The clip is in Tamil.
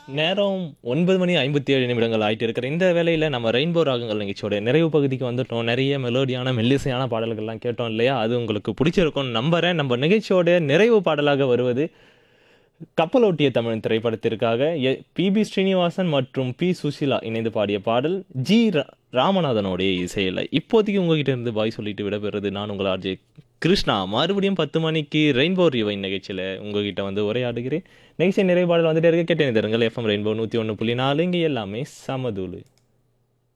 நேரம் ஒன்பது மணி ஐம்பத்தி ஏழு நிமிடங்கள் ஆயிட்டு இருக்கிற இந்த வேளையில் நம்ம ரெயின்போ ராகங்கள் நிகழ்ச்சியோட நிறைவு பகுதிக்கு வந்துட்டோம் நிறைய மெலோடியான மெல்லிசையான பாடல்கள்லாம் கேட்டோம் இல்லையா அது உங்களுக்கு பிடிச்சிருக்கும் நம்புறேன் நம்ம நிகழ்ச்சியோட நிறைவு பாடலாக வருவது கப்பலோட்டிய தமிழ் திரைப்படத்திற்காக எ- பி பி ஸ்ரீனிவாசன் மற்றும் பி சுஷிலா இணைந்து பாடிய பாடல் ஜி ரா- ராமநாதனுடைய இசையில் இப்போதைக்கு உங்ககிட்ட இருந்து பாய் சொல்லிட்டு விடைபெறுறது நான் உங்கள் ஆர்ஜே கிருஷ்ணா மறுபடியும் பத்து மணிக்கு ரெயின்போ ரிவைன் நிகழ்ச்சியில் உங்ககிட்ட வந்து உரையாடுகிறேன் நிகழ்ச்சி நிறைவு பாடல் வந்துட்டே இருக்க கேட்டேன் தருங்கள் எஃப்எம் ரெயின்போ நூற்றி ஒன்று புள்ளி நாலு இங்கே எல்லாமே சமதூளு